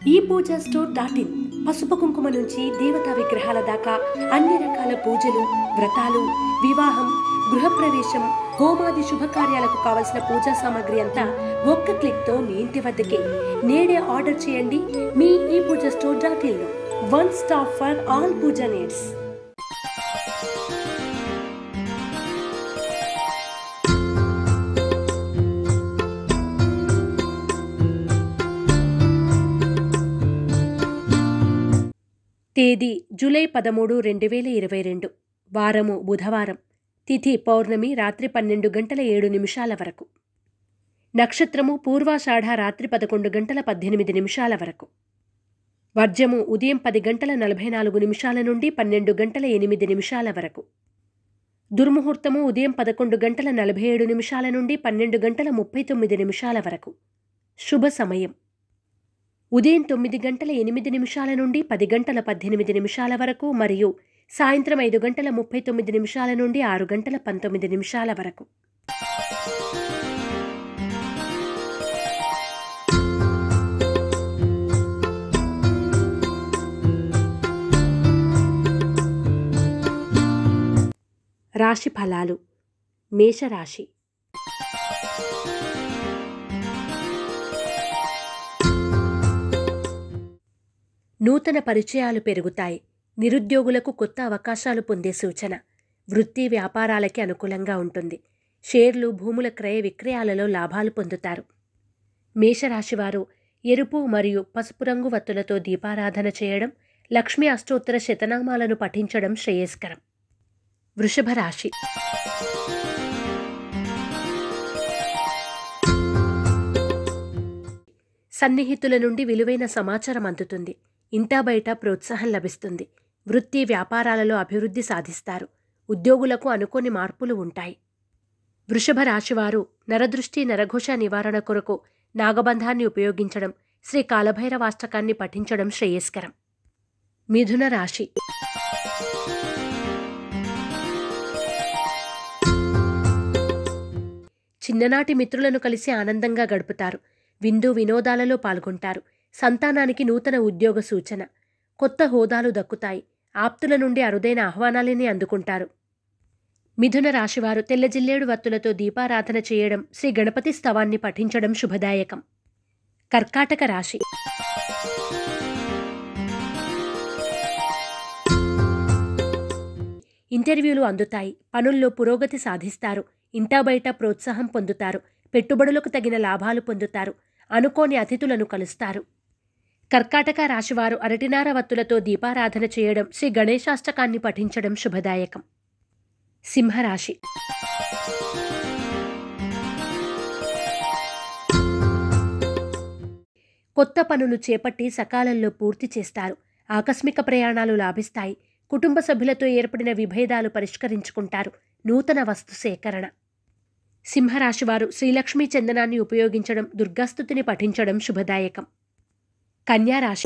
ఈ Pooja store dot in పసుపు కుంకుమ నుంచి దేవతా విగ్రహాల దాకా అన్ని రకాల పూజలు వ్రతాలు వివాహం గృహప్రవేశం హోమాది శుభకార్యాలకు కావలసిన పూజా సామాగ్రి అంతా ఒక్క క్లిక్ తో మీ ఇంటి వద్దకే నేడే ఆర్డర్ చేయండి మీ ఈ పూజ స్టోర్ డాట్ ఇన్ లో one stop for all pooja needs తేదీ జూలై పదమూడు రెండు వేల ఇరవై రెండు వారము బుధవారం తిథి పౌర్ణమి రాత్రి పన్నెండు గంటల ఏడు నిమిషాల వరకు నక్షత్రము పూర్వాషాఢ రాత్రి పదకొండు గంటల పద్దెనిమిది నిమిషాల వరకు వర్జము ఉదయం పది గంటల నలభై నాలుగు నిమిషాల నుండి పన్నెండు గంటల ఎనిమిది నిమిషాల వరకు దుర్ముహూర్తము ఉదయం పదకొండు గంటల నలభై ఏడు నిమిషాల నుండి పన్నెండు గంటల ముప్పై తొమ్మిది నిమిషాల వరకు శుభ సమయం ఉదయం తొమ్మిది గంటల ఎనిమిది నిమిషాల నుండి పది గంటల పద్దెనిమిది నిమిషాల వరకు మరియు సాయంత్రం ఐదు గంటల ముప్పై తొమ్మిది నిమిషాల నుండి ఆరు గంటల పంతొమ్మిది నిమిషాల వరకు రాశి ఫలాలు మేషరాశి నూతన పరిచయాలు పెరుగుతాయి నిరుద్యోగులకు కొత్త అవకాశాలు పొందే సూచన వృత్తి వ్యాపారాలకి అనుకూలంగా ఉంటుంది షేర్లు భూముల క్రయ విక్రయాలలో లాభాలు పొందుతారు మేషరాశివారు ఎరుపు మరియు పసుపు రంగు వత్తులతో దీపారాధన చేయడం లక్ష్మీ అష్టోత్తర శతనామాలను పఠించడం శ్రేయస్కరం వృషభ రాశి సన్నిహితుల నుండి విలువైన సమాచారం అందుతుంది ఇంటా బయట ప్రోత్సాహం లభిస్తుంది వృత్తి వ్యాపారాలలో అభివృద్ధి సాధిస్తారు ఉద్యోగులకు అనుకోని మార్పులు ఉంటాయి వృషభ రాశివారు నరదృష్టి నరఘోష నివారణ కొరకు నాగబంధాన్ని ఉపయోగించడం శ్రీ కాలభైరవాష్టకాన్ని పఠించడం శ్రేయస్కరం మిథున రాశి చిన్ననాటి మిత్రులను కలిసి ఆనందంగా గడుపుతారు విందు వినోదాలలో పాల్గొంటారు సంతానానికి నూతన ఉద్యోగ సూచన కొత్త హోదాలు దక్కుతాయి ఆప్తుల నుండి అరుదైన ఆహ్వానాలని అందుకుంటారు మిథున రాశివారు తెల్ల జిల్లేడు వత్తులతో దీపారాధన చేయడం శ్రీ గణపతి స్తవాన్ని పఠించడం శుభదాయకం కర్కాటక రాశి ఇంటర్వ్యూలు అందుతాయి పనుల్లో పురోగతి సాధిస్తారు ఇంటా బయట ప్రోత్సాహం పొందుతారు పెట్టుబడులకు తగిన లాభాలు పొందుతారు అనుకోని అతిథులను కలుస్తారు కర్కాటక రాశివారు అరటినార వత్తులతో దీపారాధన చేయడం శ్రీ గణేశాష్టకాన్ని పఠించడం శుభదాయకం సింహరాశి కొత్త పనులు చేపట్టి సకాలంలో పూర్తి చేస్తారు ఆకస్మిక ప్రయాణాలు లాభిస్తాయి కుటుంబ సభ్యులతో ఏర్పడిన విభేదాలు పరిష్కరించుకుంటారు నూతన వస్తు సేకరణ సింహరాశివారు శ్రీలక్ష్మీ చందనాన్ని ఉపయోగించడం దుర్గాస్తుతిని పఠించడం శుభదాయకం కన్యారాశి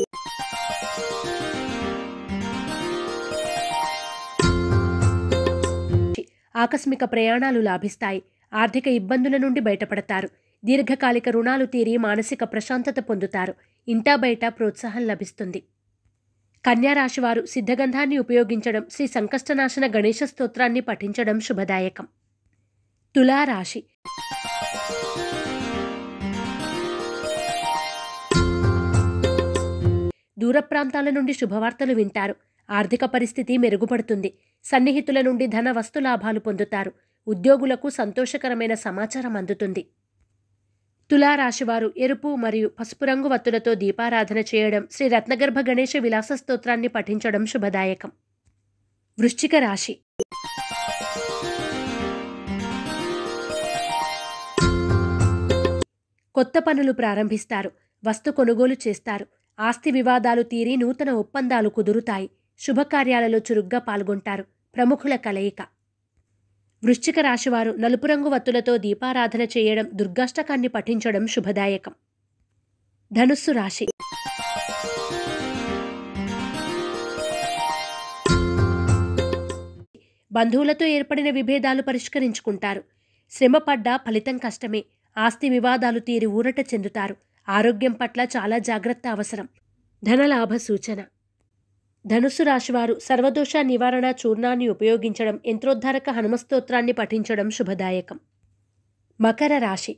ఆకస్మిక ప్రయాణాలు లాభిస్తాయి ఆర్థిక ఇబ్బందుల నుండి బయటపడతారు దీర్ఘకాలిక రుణాలు తీరి మానసిక ప్రశాంతత పొందుతారు ఇంటా బయట ప్రోత్సాహం లభిస్తుంది కన్యారాశివారు సిద్ధగంధాన్ని ఉపయోగించడం శ్రీ సంకష్టనాశన గణేశ స్తోత్రాన్ని పఠించడం శుభదాయకం తులారాశి దూర ప్రాంతాల నుండి శుభవార్తలు వింటారు ఆర్థిక పరిస్థితి మెరుగుపడుతుంది సన్నిహితుల నుండి ధన వస్తు లాభాలు పొందుతారు ఉద్యోగులకు సంతోషకరమైన సమాచారం అందుతుంది తులారాశివారు ఎరుపు మరియు పసుపు రంగు వత్తులతో దీపారాధన చేయడం శ్రీ రత్నగర్భ గణేశ విలాస స్తోత్రాన్ని పఠించడం శుభదాయకం వృశ్చిక రాశి కొత్త పనులు ప్రారంభిస్తారు వస్తు కొనుగోలు చేస్తారు ఆస్తి వివాదాలు తీరి నూతన ఒప్పందాలు కుదురుతాయి శుభకార్యాలలో చురుగ్గా పాల్గొంటారు ప్రముఖుల కలయిక వృశ్చిక రాశివారు నలుపు రంగు వత్తులతో దీపారాధన చేయడం దుర్గాష్టకాన్ని పఠించడం శుభదాయకం ధనుస్సు రాశి బంధువులతో ఏర్పడిన విభేదాలు పరిష్కరించుకుంటారు శ్రమపడ్డా ఫలితం కష్టమే ఆస్తి వివాదాలు తీరి ఊరట చెందుతారు ఆరోగ్యం పట్ల చాలా జాగ్రత్త అవసరం ధనలాభ సూచన ధనుస్సు రాశివారు సర్వదోష నివారణ చూర్ణాన్ని ఉపయోగించడం యంత్రోద్ధారక హనుమస్తోత్రాన్ని పఠించడం శుభదాయకం మకర రాశి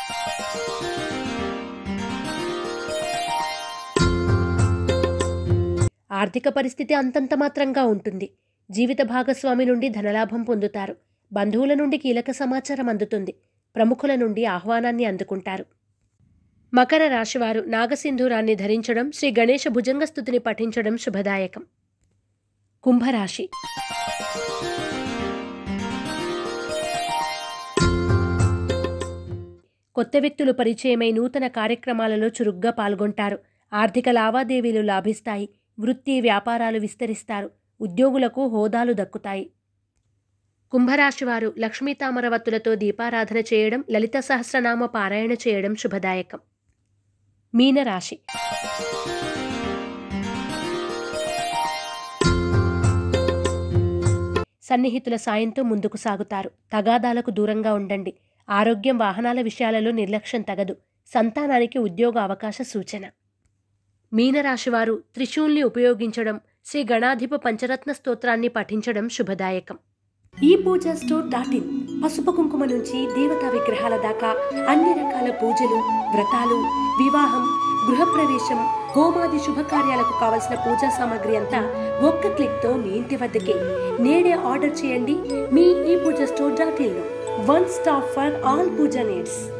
ఆర్థిక పరిస్థితి అంతంత మాత్రంగా ఉంటుంది జీవిత భాగస్వామి నుండి ధనలాభం పొందుతారు బంధువుల నుండి కీలక సమాచారం అందుతుంది ప్రముఖుల నుండి ఆహ్వానాన్ని అందుకుంటారు మకర రాశివారు నాగసింధూరాన్ని ధరించడం శ్రీ గణేష భుజంగస్థుతిని పఠించడం శుభదాయకం కుంభరాశి కొత్త వ్యక్తులు పరిచయమై నూతన కార్యక్రమాలలో చురుగ్గా పాల్గొంటారు ఆర్థిక లావాదేవీలు లాభిస్తాయి వృత్తి వ్యాపారాలు విస్తరిస్తారు ఉద్యోగులకు హోదాలు దక్కుతాయి కుంభరాశివారు లక్ష్మీ తామరవత్తులతో దీపారాధన చేయడం లలిత సహస్రనామ పారాయణ చేయడం శుభదాయకం మీనరాశి సన్నిహితుల సాయంతో ముందుకు సాగుతారు తగాదాలకు దూరంగా ఉండండి ఆరోగ్యం వాహనాల విషయాలలో నిర్లక్ష్యం తగదు సంతానానికి ఉద్యోగ అవకాశ సూచన మీనరాశివారు త్రిశూల్ని ఉపయోగించడం శ్రీ గణాధిప పంచరత్న స్తోత్రాన్ని పఠించడం శుభదాయకం ఈ పూజ స్టోర్ డాట్ ఇన్ పసుపు కుంకుమ నుంచి దేవతా విగ్రహాల దాకా అన్ని రకాల పూజలు వ్రతాలు వివాహం గృహప్రవేశం హోమాది శుభకార్యాలకు కావలసిన పూజా సామాగ్రి అంతా ఒక్క క్లిక్తో మీ ఇంటి వద్దకే నేడే ఆర్డర్ చేయండి మీ ఈ పూజ స్టోర్ డాట్ ఇన్లో one stop for all pooja needs